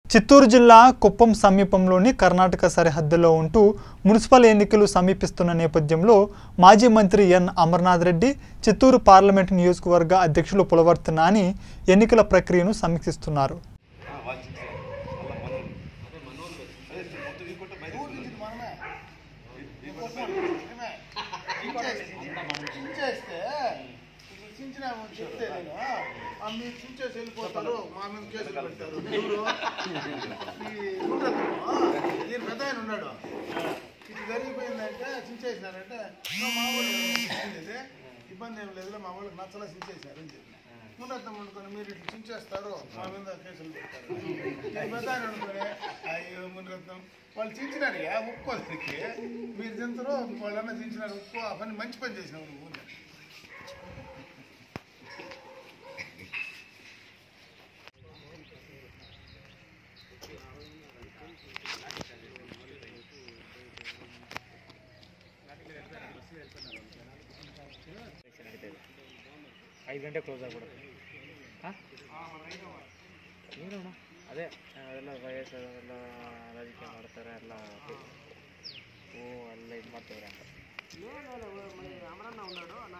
చిత్తూరు జిల్లా కుప్పం సమీపంలోని కర్ణాటక సరిహద్దులో ఉంటూ మున్సిపల్ ఎన్నికలు సమీపిస్తున్న నేపథ్యంలో మాజీ మంత్రి ఎన్ అమర్నాథ్ రెడ్డి చిత్తూరు పార్లమెంటు నియోజకవర్గ అధ్యక్షులు పులవర్తి నాని ఎన్నికల ప్రక్రియను సమీక్షిస్తున్నారు చించేస్తే ఇప్పుడు చించినాము అని చెప్తే నేను ఆ మీరు చించేసి వెళ్ళిపోతారు మా మీద కేసులు పెడతారు ఎవరు ఈ ఉండరత్నమా? దీని పెద్ద ఆయన ఉన్నాడు ఇది జరిగిపోయిందంటే చించేసినారంటే "మా మా వాళ్ళు చించేది ఇబ్బంది ఏం లేదు మా వాళ్ళకి నచ్చలా చించేసినారు అని చెప్పిన ఉండరత్నం అనుకొని మీరు ఇట్లా చించేస్తారు మా మీద కేసులు పెడతారు దీని పెద్ద ఆయన అనుకొని అయ్యో మునిరత్నం వాళ్ళు చించినారు ఉప్పుకోదానికి మీరు తింటారు వాళ్ళన్నా చించినారు ఉప్పు ఆ పని మంచి పని చేసినావు నువ్వు అని. ಐದು ಗಂಟೆ ಕ್ಲೋಸ್ ಆಗ್ಬಿಡುತ್ತೆ ಹಾಂ ಏನಣ್ಣ ಅದೇ ಅದೆಲ್ಲ ವಯಸ್ಸಾದವರೆಲ್ಲ ರಾಜಕೀಯ ಮಾಡ್ತಾರೆ ಎಲ್ಲ ಓ ಎಲ್ಲ ಇದು ಮಾಡ್ತಾರೆ ಅಂತ